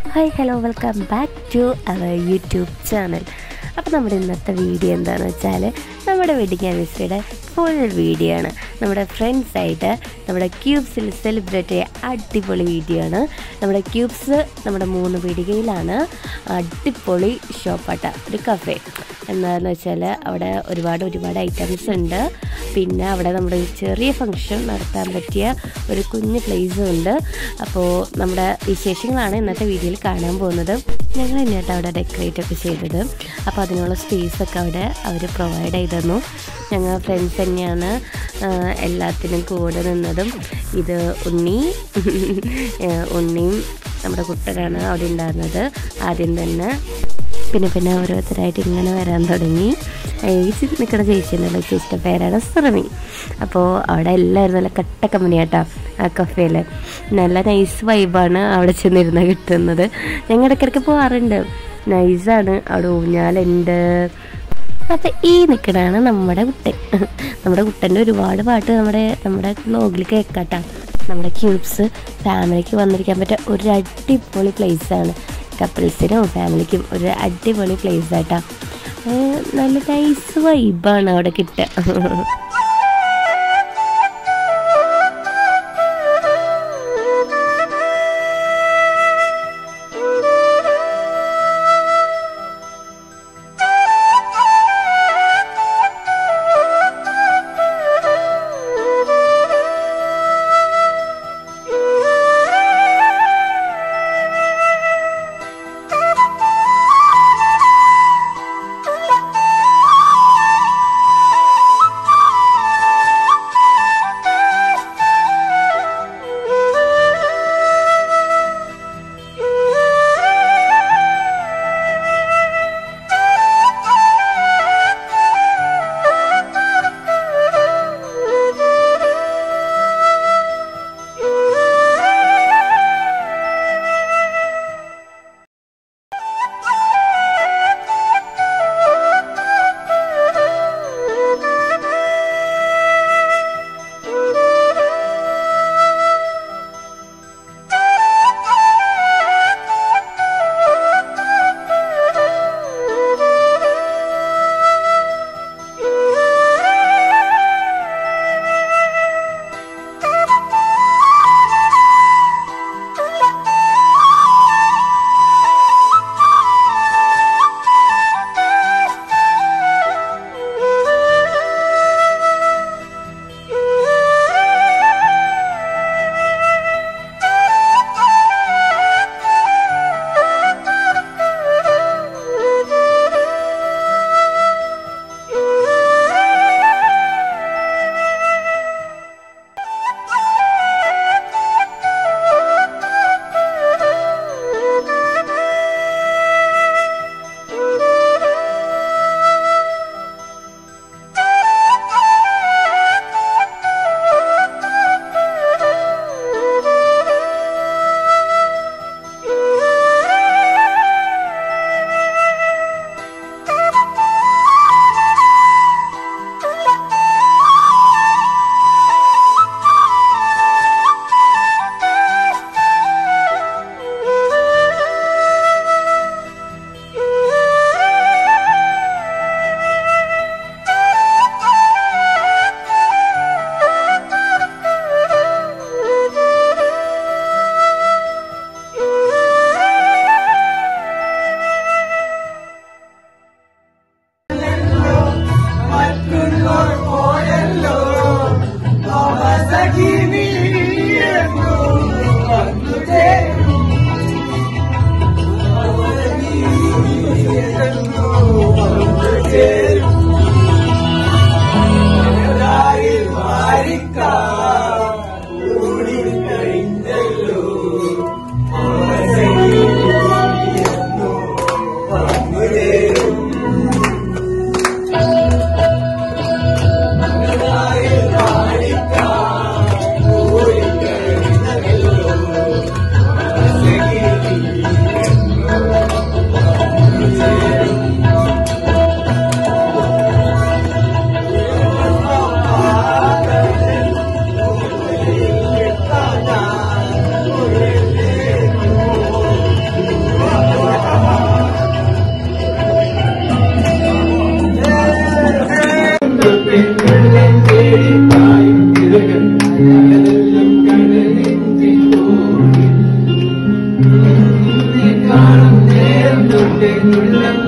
Hi hello welcome back to our YouTube channel അപ്പോൾ നമ്മുടെ ഇന്നത്തെ വീഡിയോ എന്താണെന്ന് വെച്ചാൽ നമ്മുടെ വെഡിങ് ആനിവേഴ്സറിയുടെ ഫുൾ വീഡിയോ ആണ് നമ്മുടെ ഫ്രണ്ട്സായിട്ട് നമ്മുടെ ക്യൂബ്സിൽ സെലിബ്രേറ്റ് ചെയ്യ അടിപൊളി വീഡിയോ ആണ് നമ്മുടെ ക്യൂബ്സ് നമ്മുടെ മൂന്ന് പീടികയിലാണ് അടിപൊളി ഷോപ്പാട്ട ഒരു കഫേ എന്താണെന്ന് വെച്ചാൽ അവിടെ ഒരുപാട് ഒരുപാട് ഐറ്റംസ് ഉണ്ട് പിന്നെ അവിടെ നമ്മുടെ ഒരു ചെറിയ ഫങ്ഷൻ നടത്താൻ പറ്റിയ ഒരു കുഞ്ഞ് പ്ലേസും ഉണ്ട് അപ്പോൾ നമ്മുടെ വിശേഷങ്ങളാണ് ഇന്നത്തെ വീഡിയോയിൽ കാണാൻ പോകുന്നത് ഞങ്ങൾ തന്നെയായിട്ട് അവിടെ ഡെക്കറേറ്റ് ഒക്കെ ചെയ്തത് അപ്പോൾ അതിനുള്ള സ്പേസൊക്കെ അവിടെ അവർ പ്രൊവൈഡ് ചെയ്ത് തന്നു ഞങ്ങൾ ഫ്രണ്ട്സ് തന്നെയാണ് ആ, എല്ലാത്തിനും കൂടെ നിന്നതും ഇത് ഉണ്ണി ഏഹ് ഉണ്ണിയും നമ്മുടെ കുട്ടനാണ് അവിടെ ഉണ്ടായിരുന്നത് ആദ്യം തന്നെ പിന്നെ പിന്നെ ഓരോരുത്തരായിട്ട് ഇങ്ങനെ വരാൻ തുടങ്ങി ചേച്ചി നിൽക്കുന്ന ചേച്ചി എന്നല്ല ചേച്ചിയുടെ പേരാണ് സുറമി അപ്പോൾ അവിടെ എല്ലാവരും നല്ല കട്ട കമ്പനി കേട്ടോ ആ കഫേയിൽ നല്ല നൈസ് വൈബാണ് അവിടെ ചെന്നിരുന്ന് കിട്ടുന്നത് ഞങ്ങൾ ഇടയ്ക്കിടയ്ക്ക് പോകാറുണ്ട് നൈസാണ് അവിടെ ഊഞ്ഞാലുണ്ട് അപ്പം ഈ നിൽക്കണതാണ് നമ്മുടെ കുട്ടൻ നമ്മുടെ കുട്ടൻ്റെ ഒരുപാട് പാട്ട് നമ്മുടെ നമ്മുടെ വ്ലോഗിൽ കേൾക്കാട്ടാ നമ്മുടെ ക്യൂബ്സ് ഫാമിലിക്ക് വന്നിരിക്കാൻ പറ്റിയ ഒരു അടിപൊളി പ്ലേസാണ് കപ്പിൾസിനും ഫാമിലിക്കും ഒരു അടിപൊളി പ്ലേസ് ആട്ടാ ഏഹ് നല്ല നൈസ് വൈബാണ് അവിടെ കിട്ടുക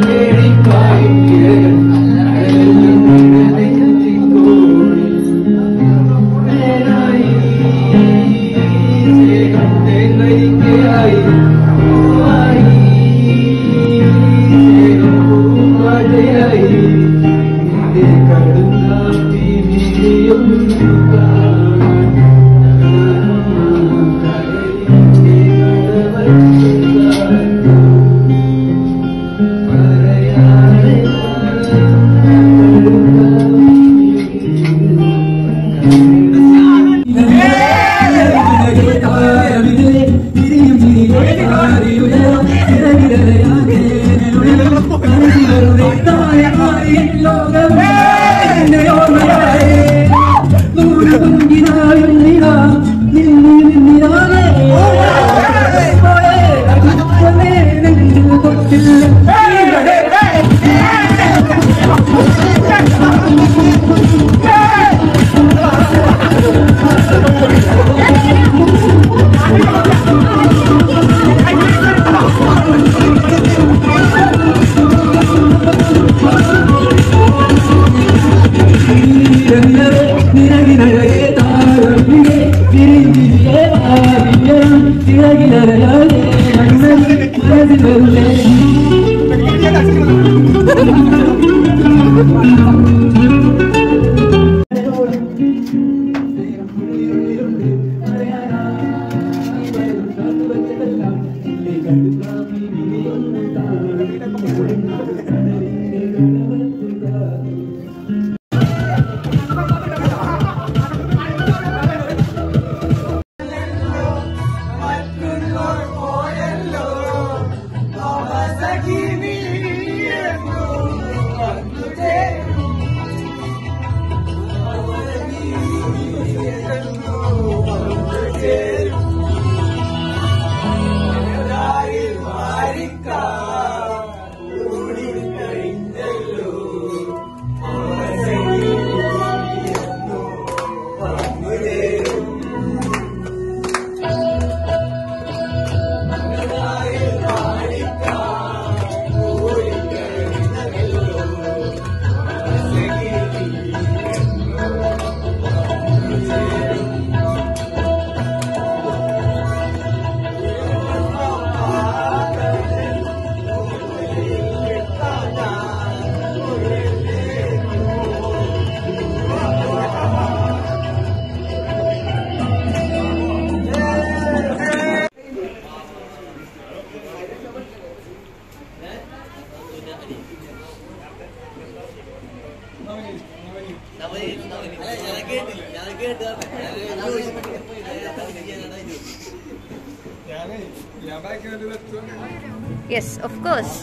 യെസ് ഓഫ് കോഴ്സ്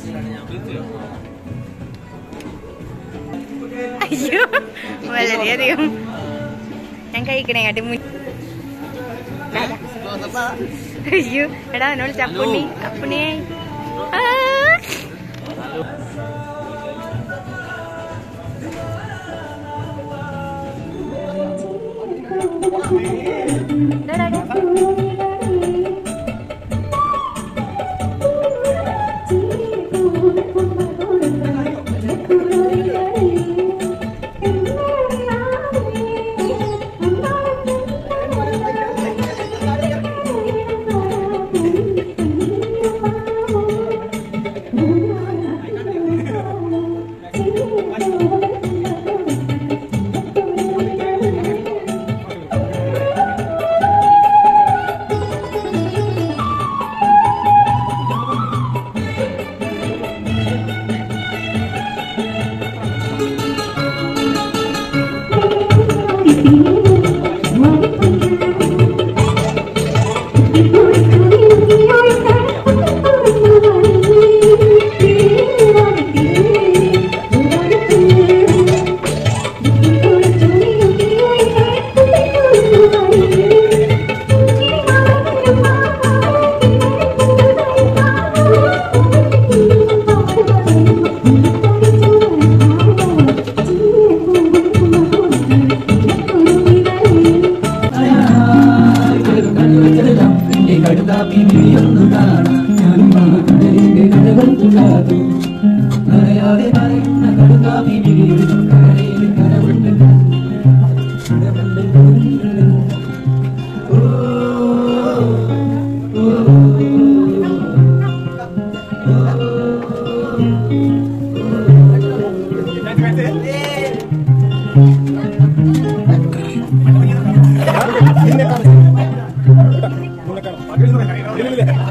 അയ്യോ വളരെയധികം ഞാൻ കഴിക്കണേ കാട്ടി മുൻ അയ്യോ എടാ എന്നോട് ചപ്പുണ്ണി അപ്പുണ്ണി ആ. ഡാ, ഡാ, ഡാ.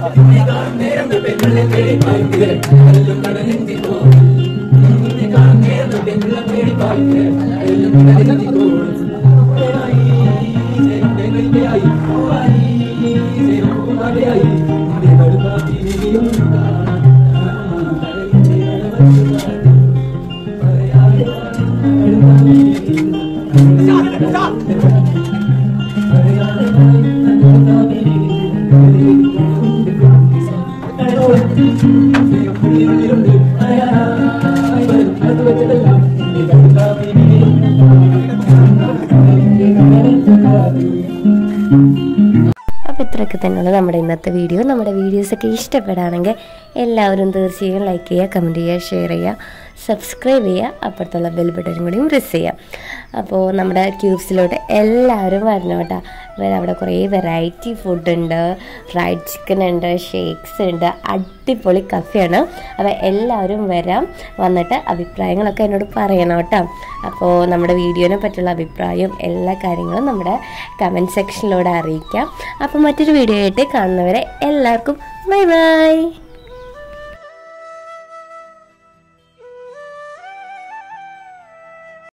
അപ്പോൾ ഇത്രയൊക്കെ തന്നെയുള്ളൂ നമ്മുടെ ഇന്നത്തെ വീഡിയോ നമ്മുടെ വീഡിയോസൊക്കെ ഇഷ്ടപ്പെടുകയാണെങ്കിൽ എല്ലാവരും തീർച്ചയായും ലൈക്ക് ചെയ്യുക കമൻറ്റ് ചെയ്യുക ഷെയർ ചെയ്യുക സബ്സ്ക്രൈബ് ചെയ്യുക അപ്പുറത്തുള്ള ബെൽ ബട്ടനും കൂടിയും പ്രസ് ചെയ്യുക അപ്പോൾ നമ്മുടെ ക്യൂബ്സിലോട്ട് എല്ലാവരും വരണം കേട്ടോ അതായത് അവിടെ കുറേ വെറൈറ്റി ഫുഡുണ്ട് ഫ്രൈഡ് ചിക്കൻ ഉണ്ട് ഷേക്സ് ഉണ്ട് അടിപൊളി കഫയാണ് അപ്പോൾ എല്ലാവരും വരാം വന്നിട്ട് അഭിപ്രായങ്ങളൊക്കെ എന്നോട് പറയണം കേട്ടോ അപ്പോൾ നമ്മുടെ വീഡിയോനെ പറ്റിയുള്ള അഭിപ്രായവും എല്ലാ കാര്യങ്ങളും നമ്മുടെ കമൻറ്റ് സെക്ഷനിലൂടെ അറിയിക്കാം അപ്പോൾ മറ്റൊരു വീഡിയോ ആയിട്ട് കാണുന്നവരെ എല്ലാവർക്കും ബൈ ബൈ